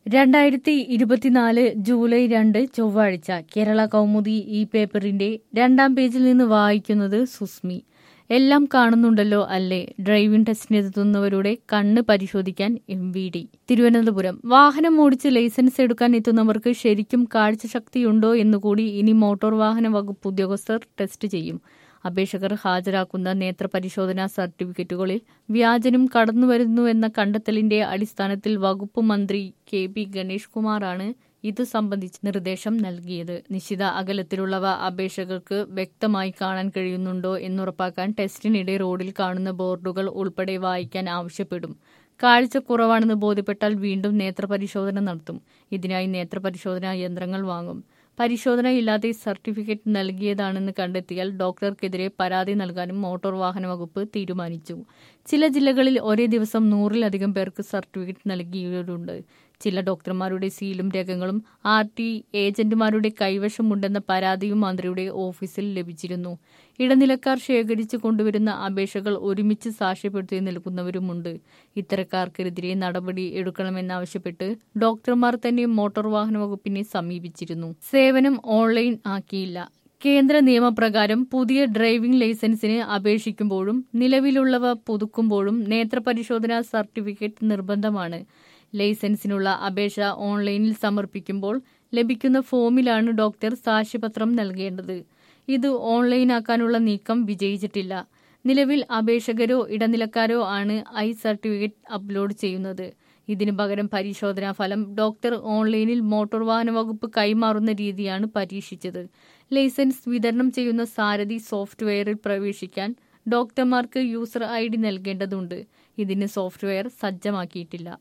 രണ്ടായിരത്തി ഇരുപത്തിനാല് ജൂലൈ രണ്ട് ചൊവ്വാഴ്ച കേരള കൗമുദി ഈ പേപ്പറിന്റെ രണ്ടാം പേജിൽ നിന്ന് വായിക്കുന്നത് സുസ്മി എല്ലാം കാണുന്നുണ്ടല്ലോ അല്ലേ ഡ്രൈവിംഗ് ടെസ്റ്റിനെത്തുന്നവരുടെ കണ്ണ് പരിശോധിക്കാൻ എം വി ഡി തിരുവനന്തപുരം വാഹനം ഓടിച്ച് ലൈസൻസ് എടുക്കാൻ എത്തുന്നവർക്ക് ശരിക്കും കാഴ്ചശക്തിയുണ്ടോ എന്നുകൂടി ഇനി മോട്ടോർ വാഹന വകുപ്പ് ഉദ്യോഗസ്ഥർ ടെസ്റ്റ് ചെയ്യും അപേക്ഷകർ ഹാജരാക്കുന്ന നേത്രപരിശോധനാ സർട്ടിഫിക്കറ്റുകളിൽ വ്യാജനും കടന്നുവരുന്നുവെന്ന കണ്ടെത്തലിന്റെ അടിസ്ഥാനത്തിൽ വകുപ്പ് മന്ത്രി കെ പി ഗണേഷ് കുമാറാണ് ഇതു സംബന്ധിച്ച് നിർദ്ദേശം നൽകിയത് നിശ്ചിത അകലത്തിലുള്ളവ അപേക്ഷകർക്ക് വ്യക്തമായി കാണാൻ കഴിയുന്നുണ്ടോ എന്നുറപ്പാക്കാൻ ടെസ്റ്റിനിടെ റോഡിൽ കാണുന്ന ബോർഡുകൾ ഉൾപ്പെടെ വായിക്കാൻ ആവശ്യപ്പെടും കാഴ്ച കുറവാണെന്ന് ബോധ്യപ്പെട്ടാൽ വീണ്ടും നേത്രപരിശോധന നടത്തും ഇതിനായി നേത്രപരിശോധനാ യന്ത്രങ്ങൾ വാങ്ങും പരിശോധന ഇല്ലാതെ സർട്ടിഫിക്കറ്റ് നൽകിയതാണെന്ന് കണ്ടെത്തിയാൽ ഡോക്ടർക്കെതിരെ പരാതി നൽകാനും മോട്ടോർ വാഹന വകുപ്പ് തീരുമാനിച്ചു ചില ജില്ലകളിൽ ഒരേ ദിവസം നൂറിലധികം പേർക്ക് സർട്ടിഫിക്കറ്റ് നൽകിയവരുണ്ട് ചില ഡോക്ടർമാരുടെ സീലും രേഖകളും ആർ ടി ഏജന്റുമാരുടെ കൈവശമുണ്ടെന്ന പരാതിയും മന്ത്രിയുടെ ഓഫീസിൽ ലഭിച്ചിരുന്നു ഇടനിലക്കാർ ശേഖരിച്ചു കൊണ്ടുവരുന്ന അപേക്ഷകൾ ഒരുമിച്ച് സാക്ഷ്യപ്പെടുത്തി നിൽക്കുന്നവരുമുണ്ട് ഇത്തരക്കാർക്കെതിരെ നടപടി എടുക്കണമെന്നാവശ്യപ്പെട്ട് ഡോക്ടർമാർ തന്നെ മോട്ടോർ വാഹന വകുപ്പിനെ സമീപിച്ചിരുന്നു സേവനം ഓൺലൈൻ ആക്കിയില്ല കേന്ദ്ര നിയമപ്രകാരം പുതിയ ഡ്രൈവിംഗ് ലൈസൻസിന് അപേക്ഷിക്കുമ്പോഴും നിലവിലുള്ളവ പുതുക്കുമ്പോഴും നേത്രപരിശോധനാ സർട്ടിഫിക്കറ്റ് നിർബന്ധമാണ് ലൈസൻസിനുള്ള അപേക്ഷ ഓൺലൈനിൽ സമർപ്പിക്കുമ്പോൾ ലഭിക്കുന്ന ഫോമിലാണ് ഡോക്ടർ സാക്ഷ്യപത്രം നൽകേണ്ടത് ഇത് ഓൺലൈനാക്കാനുള്ള നീക്കം വിജയിച്ചിട്ടില്ല നിലവിൽ അപേക്ഷകരോ ഇടനിലക്കാരോ ആണ് ഐ സർട്ടിഫിക്കറ്റ് അപ്ലോഡ് ചെയ്യുന്നത് ഇതിനു പകരം പരിശോധനാ ഫലം ഡോക്ടർ ഓൺലൈനിൽ മോട്ടോർ വാഹന വകുപ്പ് കൈമാറുന്ന രീതിയാണ് പരീക്ഷിച്ചത് ലൈസൻസ് വിതരണം ചെയ്യുന്ന സാരഥി സോഫ്റ്റ്വെയറിൽ പ്രവേശിക്കാൻ ഡോക്ടർമാർക്ക് യൂസർ ഐ ഡി നൽകേണ്ടതുണ്ട് ഇതിന് സോഫ്റ്റ്വെയർ സജ്ജമാക്കിയിട്ടില്ല